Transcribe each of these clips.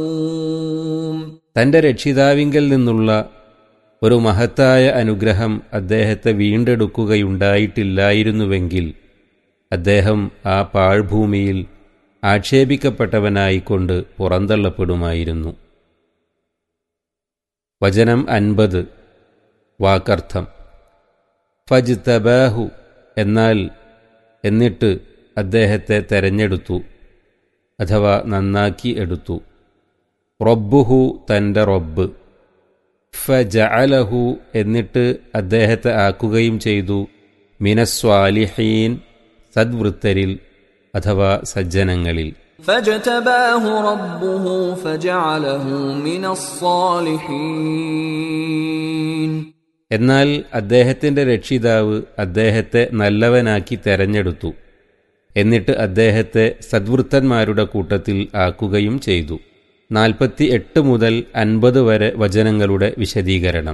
തന്റെ രക്ഷിതാവിങ്കൽ നിന്നുള്ള ഒരു മഹത്തായ അനുഗ്രഹം അദ്ദേഹത്തെ വീണ്ടെടുക്കുകയുണ്ടായിട്ടില്ലായിരുന്നുവെങ്കിൽ അദ്ദേഹം ആ പാഴ്ഭൂമിയിൽ ആക്ഷേപിക്കപ്പെട്ടവനായിക്കൊണ്ട് പുറന്തള്ളപ്പെടുമായിരുന്നു വചനം അൻപത് വാക്കർത്ഥം ഫജ് തബാഹു എന്നാൽ എന്നിട്ട് അദ്ദേഹത്തെ തെരഞ്ഞെടുത്തു അഥവാ നന്നാക്കി എടുത്തു റബ്ബുഹു തൻ്റെ റബ്ബ് ഫജഅലഹു എന്നിട്ട് അദ്ദേഹത്തെ ആക്കുകയും ചെയ്തു മിനസ്വാലിഹീൻ സദ്വൃത്തരിൽ അഥവാ സജ്ജനങ്ങളിൽ فاجتباه ربه فجعله من الصالحين എന്നാൽ അദ്ദേഹത്തിൻ്റെ രക്ഷിതാവ് അദ്ദേഹത്തെ നല്ലവനാക്കി തെരഞ്ഞെടുത്തു എന്നിട്ട് അദ്ദേഹത്തെ സദ്വൃത്തന്മാരുടെ കൂട്ടത്തിൽ ആക്കുകയും ചെയ്തു നാൽപ്പത്തി എട്ട് മുതൽ അൻപത് വരെ വചനങ്ങളുടെ വിശദീകരണം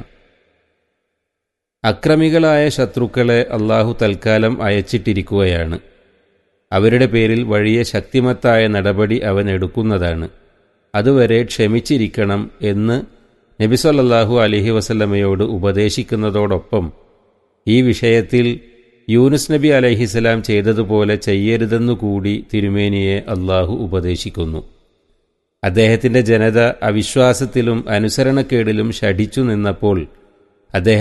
അക്രമികളായ ശത്രുക്കളെ അള്ളാഹു തൽക്കാലം അയച്ചിട്ടിരിക്കുകയാണ് അവരുടെ പേരിൽ വലിയ ശക്തിമത്തായ നടപടി അവൻ എടുക്കുന്നതാണ് അതുവരെ ക്ഷമിച്ചിരിക്കണം എന്ന് നബിസൊല്ലാഹു അലഹി വസല്ലമയോട് ഉപദേശിക്കുന്നതോടൊപ്പം ഈ വിഷയത്തിൽ യൂനുസ് നബി അലഹിസലാം ചെയ്തതുപോലെ ചെയ്യരുതെന്നുകൂടി തിരുമേനിയെ അള്ളാഹു ഉപദേശിക്കുന്നു അദ്ദേഹത്തിൻ്റെ ജനത അവിശ്വാസത്തിലും അനുസരണക്കേടിലും ശഠിച്ചു നിന്നപ്പോൾ അദ്ദേഹം